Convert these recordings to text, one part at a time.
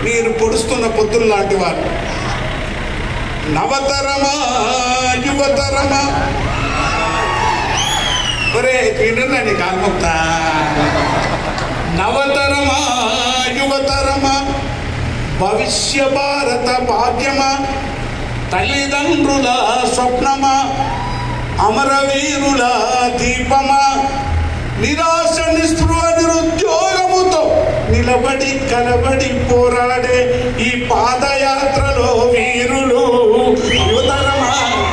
మీరు పొడుస్తున్న పొద్దులు లాంటి వారు నవతరమా యువతరమా ఒరే వినండి కాల్ముక్త నవతరమా యువతరమా భవిష్య భారత భాగ్యమా తల్లిదండ్రుల స్వప్నమా అమరవీరుల దీపమా నిరాశ నిస్పృహ నిరుద్యోగముతో నిలబడి కలబడి పోరాడే ఈ పాదయాత్రలో వీరులు యువతరమా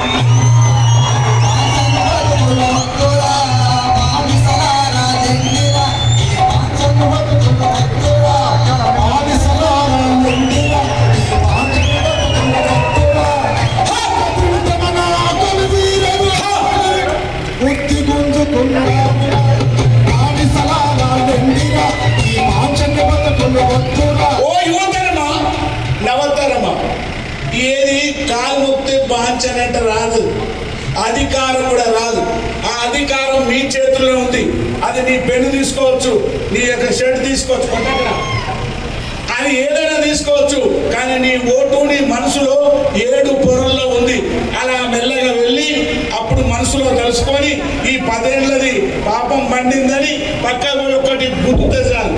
ఓ యువతరమా నవతరమా ఏది కాలు మొక్కితే బాంచనంట రాదు అధికారం కూడా రాదు ఆ అధికారం మీ చేతుల్లో ఉంది అది నీ పెన్ను తీసుకోవచ్చు నీ యొక్క షర్ట్ తీసుకోవచ్చు పక్కన అది ఏదైనా తీసుకోవచ్చు కానీ నీ ఓటు నీ మనసులో ఏడు పొరల్లో ఉంది అలా మెల్లగా వెళ్ళి అప్పుడు మనసులో తెలుసుకొని ఈ పదేళ్ళది పాపం పండిందని పక్క పోయి ఒకటి గుర్తు చాలు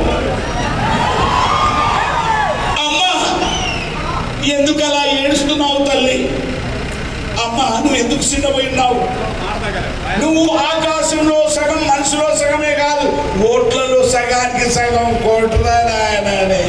అమ్మా ఎందుకు అలా ఏడుస్తున్నావు తల్లి అమ్మా నువ్వు ఎందుకు సిద్ధపోయినావు నువ్వు ఆకాశంలో సగం మనసులో సగమే కాదు ఓట్లలో సగానికి సగం కోట్ల నాయననే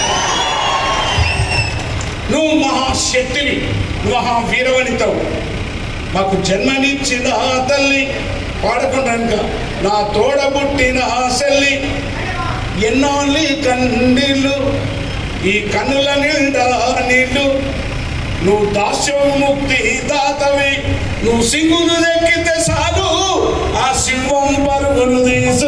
నువ్వు మహాశక్తివి నువ్వు మహావీరవనితవు మాకు జన్మనిచ్చిన ఆ తల్లి పాడకుండా నా తోడబుట్టిన ఆ సెల్లి ఎన్నాళ్ళి కన్నీళ్ళు ఈ కన్నుల నిండా నీళ్ళు నువ్వు దాస్యోముక్తి దాతవి నువ్వు సింగులు దక్కితే చాలు ఆ సింహం పరుగులు తీసు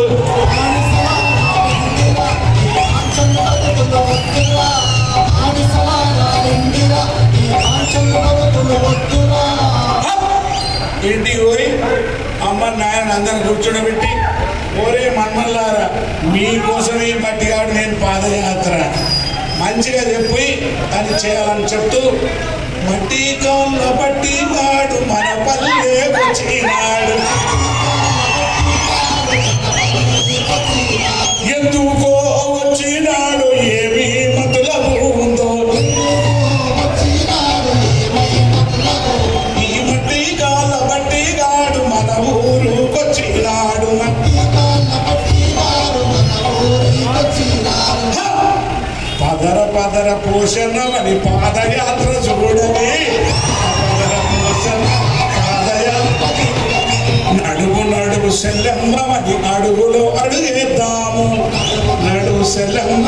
ఇంటికి పోయి అమ్మ నాయన అందరిని కూర్చోబెట్టి ఓరే మన్మల్లారా మీకోసమే బట్టి కాబట్టి నేను పాదయాత్ర మంచిగా చెప్పి అది చేయాలని చెప్తూ మట్టి కాళ్ళ బట్టి వాడు మన పల్లె వచ్చినాడు ఎందుకో వచ్చినాడు ఏమి మతులకు ఉందో ఈ మట్టి కాళ్ళ బట్టి గాడు మన ఊరుకొచ్చినాడు హ! పదర పదర పోషణమని పాదయాత్ర చూడని పదర పోషణ పాదయాత్ర నడుము నడుము సెల్లమ్మని అడుగులో అడుగేద్దాము నడుము సెల్లమ్మ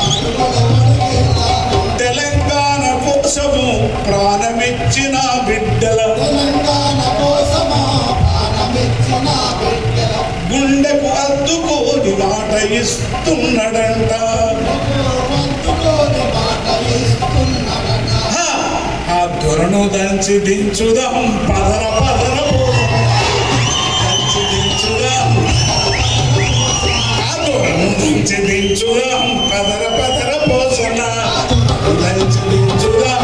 తెలంగాణ కోసము ప్రాణమిచ్చిన బిడ్డల గుండెకు అద్దుకోని మాట ఇస్తున్నాడంట హ! ఆ దొరను దంచి దించుదాం పదర పదర దంచి దించుదాం ఆ దొరను దంచి దించుదాం పదర పదర పోసన దంచి దించుదాం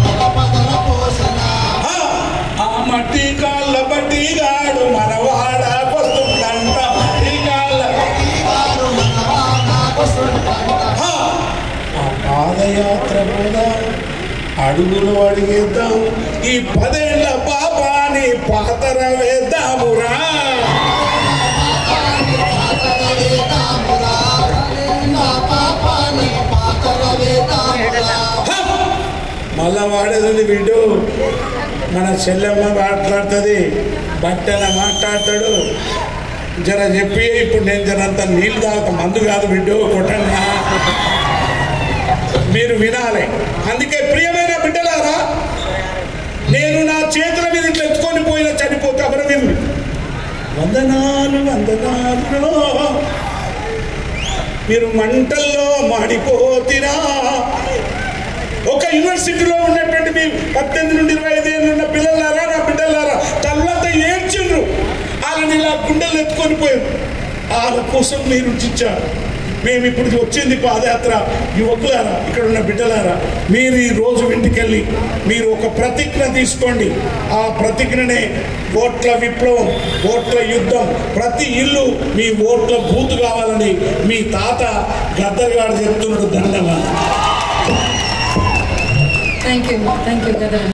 హ! ఆ మట్టి కాళ్ళ బట్టి గాడు మన వాడకొస్తుందంట ఈ కాళ్ళ హ! ఆ పాదయాత్ర కూడా అడుగులు అడిగేద్దాం ఈ పదేళ్ల పాపాని పాతర వేద్దామురా హ! మళ్ళా వాడేది వీడు మన చెల్లెమ్మ మాట్లాడుతుంది బట్టల మాట్లాడతాడు జర చెప్పి ఇప్పుడు నేను జరంత నీళ్ళు తాగుతా మందు కాదు బిడ్డు కొట్టన్నా మీరు వినాలి అందుకే ప్రియమైన బిడ్డలారా నేను నా చేతుల మీద ఇట్లా ఎత్తుకొని పోయిన చనిపోతే అమరవీరుడు వందనాలు వందనాలు మీరు మంటల్లో మాడిపోతిరా ఒక యూనివర్సిటీలో ఉన్నటువంటి మీ పద్దెనిమిది నుండి ఇరవై ఐదు ఏళ్ళు ఉన్న పిల్లలారా నా బిడ్డలారా తల్లంతా ఏడ్చిండ్రు వాళ్ళని ఇలా గుండెలు ఎత్తుకొని పోయారు వాళ్ళ కోసం మీరు రుచిచ్చారు మేము ఇప్పుడు వచ్చింది పాదయాత్ర యువకులారా ఇక్కడ ఉన్న బిడ్డలారా మీరు ఈ రోజు ఇంటికెళ్ళి మీరు ఒక ప్రతిజ్ఞ తీసుకోండి ఆ ప్రతిజ్ఞనే ఓట్ల విప్లవం ఓట్ల యుద్ధం ప్రతి ఇల్లు మీ ఓట్ల బూతు కావాలని మీ తాత గద్దర్ గారు చెప్తున్నాడు దండగా థ్యాంక్ యూ థ్యాంక్ యూ కదా